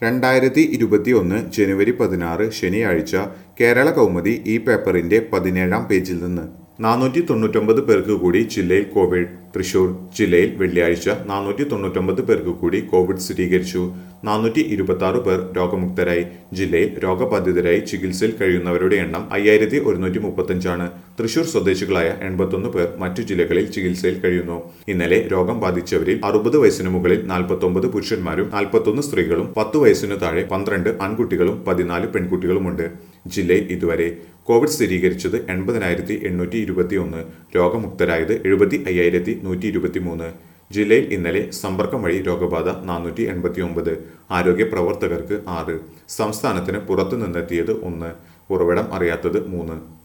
രണ്ടായിരത്തി ഇരുപത്തിയൊന്ന് ജനുവരി പതിനാറ് ശനിയാഴ്ച കേരള കൗമുദി ഈ പേപ്പറിന്റെ പതിനേഴാം പേജിൽ നിന്ന് നാനൂറ്റി തൊണ്ണൂറ്റൊമ്പത് പേർക്ക് കൂടി ജില്ലയിൽ കോവിഡ് തൃശൂർ ജില്ലയിൽ വെള്ളിയാഴ്ച നാനൂറ്റി തൊണ്ണൂറ്റൊമ്പത് പേർക്ക് കൂടി കോവിഡ് സ്ഥിരീകരിച്ചു നാനൂറ്റി ഇരുപത്തി ആറ് പേർ രോഗമുക്തരായി ജില്ലയിൽ രോഗബാധിതരായി ചികിത്സയിൽ കഴിയുന്നവരുടെ എണ്ണം അയ്യായിരത്തി ഒരുന്നൂറ്റി മുപ്പത്തഞ്ചാണ് തൃശൂർ സ്വദേശികളായ എൺപത്തൊന്ന് പേർ മറ്റു ജില്ലകളിൽ ചികിത്സയിൽ കഴിയുന്നു ഇന്നലെ രോഗം ബാധിച്ചവരിൽ അറുപത് വയസ്സിന് മുകളിൽ നാൽപ്പത്തൊമ്പത് പുരുഷന്മാരും നാൽപ്പത്തൊന്ന് സ്ത്രീകളും പത്ത് വയസ്സിനു താഴെ പന്ത്രണ്ട് ആൺകുട്ടികളും പതിനാല് പെൺകുട്ടികളുമുണ്ട് ജില്ലയിൽ ഇതുവരെ കോവിഡ് സ്ഥിരീകരിച്ചത് എൺപതിനായിരത്തി എണ്ണൂറ്റി ഇരുപത്തി ഒന്ന് രോഗമുക്തരായത് എഴുപത്തി അയ്യായിരത്തി നൂറ്റി ഇരുപത്തി മൂന്ന് ജില്ലയിൽ ഇന്നലെ സമ്പർക്കം വഴി രോഗബാധ നാനൂറ്റി എൺപത്തി ഒമ്പത് ആരോഗ്യ പ്രവർത്തകർക്ക് ആറ് സംസ്ഥാനത്തിന് പുറത്തു നിന്നെത്തിയത് ഒന്ന് ഉറവിടം അറിയാത്തത് മൂന്ന്